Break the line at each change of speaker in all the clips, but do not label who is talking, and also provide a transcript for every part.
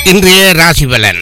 இன்றைய ராசிபலன்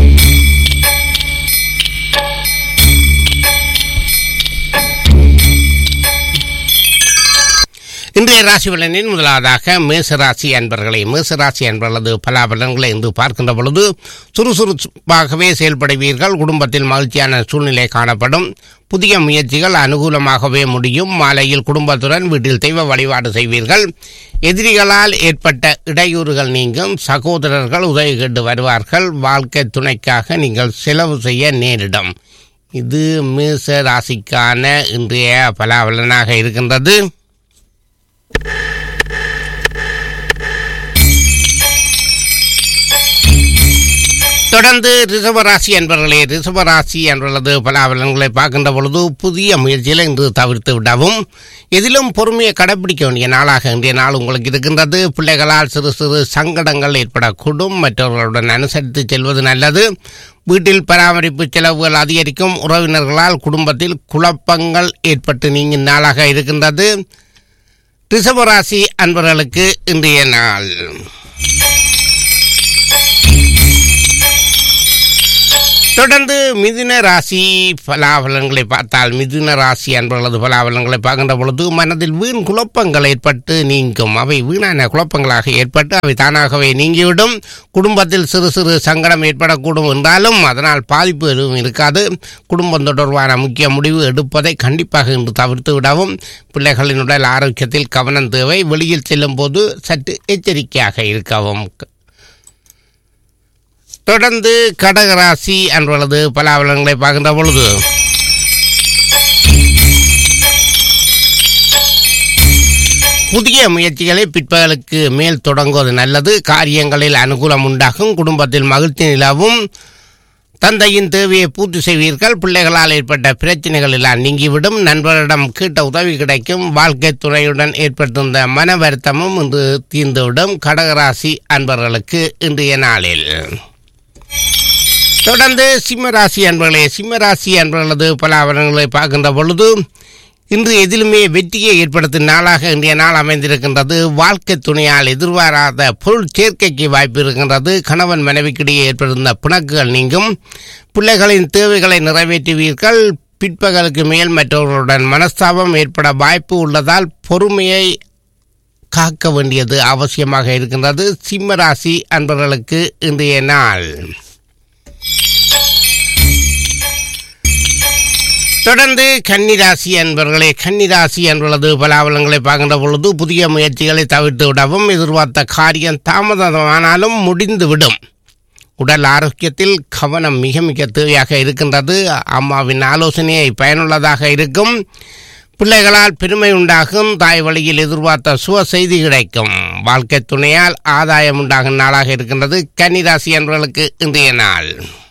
இன்றைய ராசி பலனின் முதலாவதாக மேசராசி அன்பர்களை மேசராசி அன்பர்களது பலாபலன்களை என்று பார்க்கின்ற பொழுது சுறுசுறுப்பாகவே செயல்படுவீர்கள் குடும்பத்தில் மகிழ்ச்சியான சூழ்நிலை காணப்படும் புதிய முயற்சிகள் அனுகூலமாகவே முடியும் மாலையில் குடும்பத்துடன் வீட்டில் தெய்வ வழிபாடு செய்வீர்கள் எதிரிகளால் ஏற்பட்ட இடையூறுகள் நீங்கும் சகோதரர்கள் உதவி கேட்டு வருவார்கள் வாழ்க்கை துணைக்காக நீங்கள் செலவு செய்ய நேரிடும் இது மேச ராசிக்கான இன்றைய பலாபலனாக இருக்கின்றது தொடர்ந்து ரிசவராசி என்பவர்களே ரிசவராசி என்பவர்களது பலாபலன்களை பார்க்கின்ற பொழுது புதிய முயற்சியில் இன்று தவிர்த்து விடவும் எதிலும் பொறுமையை கடைபிடிக்க வேண்டிய நாளாக இன்றைய நாள் உங்களுக்கு இருக்கின்றது பிள்ளைகளால் சிறு சிறு சங்கடங்கள் ஏற்படக்கூடும் மற்றவர்களுடன் அனுசரித்து செல்வது நல்லது வீட்டில் பராமரிப்பு செலவுகள் அதிகரிக்கும் உறவினர்களால் குடும்பத்தில் குழப்பங்கள் ஏற்பட்டு நீங்கும் நாளாக இருக்கின்றது ரிஷபராசி அன்பர்களுக்கு இன்றைய நாள் தொடர்ந்து மிதுன ராசி பலாபலன்களை பார்த்தால் மிதுன ராசி அன்பர்களது பலாபலன்களை பார்க்கின்ற பொழுது மனதில் வீண் குழப்பங்கள் ஏற்பட்டு நீங்கும் அவை வீணான குழப்பங்களாக ஏற்பட்டு அவை தானாகவே நீங்கிவிடும் குடும்பத்தில் சிறு சிறு சங்கடம் ஏற்படக்கூடும் என்றாலும் அதனால் பாதிப்பு எதுவும் இருக்காது குடும்பம் தொடர்பான முக்கிய முடிவு எடுப்பதை கண்டிப்பாக இன்று தவிர்த்து விடவும் பிள்ளைகளின் உடல் ஆரோக்கியத்தில் கவனம் தேவை வெளியில் செல்லும் போது சற்று எச்சரிக்கையாக இருக்கவும் தொடர்ந்து கடகராசி அன்பர்களது பலாபலன்களை பார்க்கின்ற பொழுது புதிய முயற்சிகளை பிற்பகலுக்கு மேல் தொடங்குவது நல்லது காரியங்களில் அனுகூலம் உண்டாகும் குடும்பத்தில் மகிழ்ச்சி நிலவும் தந்தையின் தேவையை பூர்த்தி செய்வீர்கள் பிள்ளைகளால் ஏற்பட்ட பிரச்சனைகள் எல்லாம் நீங்கிவிடும் நண்பரிடம் கேட்ட உதவி கிடைக்கும் வாழ்க்கை துணையுடன் ஏற்பட்டிருந்த மன வருத்தமும் இன்று தீர்ந்துவிடும் கடகராசி அன்பர்களுக்கு இன்றைய நாளில் தொடர்ந்து சிம்மராசி அன்பர்களே சிம்மராசி அன்பர்களது பல ஆவணங்களை பார்க்கின்ற பொழுது இன்று எதிலுமே வெற்றியை ஏற்படுத்தும் நாளாக இன்றைய நாள் அமைந்திருக்கின்றது வாழ்க்கை துணையால் எதிர்பாராத பொருள் சேர்க்கைக்கு வாய்ப்பு இருக்கின்றது கணவன் மனைவிக்கிடையே ஏற்படுத்த பிணக்குகள் நீங்கும் பிள்ளைகளின் தேவைகளை நிறைவேற்றுவீர்கள் பிற்பகலுக்கு மேல் மற்றவர்களுடன் மனஸ்தாபம் ஏற்பட வாய்ப்பு உள்ளதால் பொறுமையை காக்க வேண்டியது அவசியமாக இருக்கின்றது சிம்மராசி அன்பர்களுக்கு இன்றைய நாள் தொடர்ந்து கன்னிராசி அன்பர்களே கன்னிராசி என்பது பலாபலங்களை பார்க்கின்ற பொழுது புதிய முயற்சிகளை தவிர்த்து விடவும் எதிர்பார்த்த காரியம் தாமதமானாலும் முடிந்துவிடும் உடல் ஆரோக்கியத்தில் கவனம் மிக மிக தேவையாக இருக்கின்றது அம்மாவின் ஆலோசனையை பயனுள்ளதாக இருக்கும் பிள்ளைகளால் பெருமை உண்டாகும் தாய் வழியில் எதிர்பார்த்த சுவ செய்தி கிடைக்கும் வாழ்க்கை துணையால் ஆதாயம் உண்டாகும் நாளாக இருக்கின்றது கன்னிராசி என்பவர்களுக்கு இன்றைய நாள்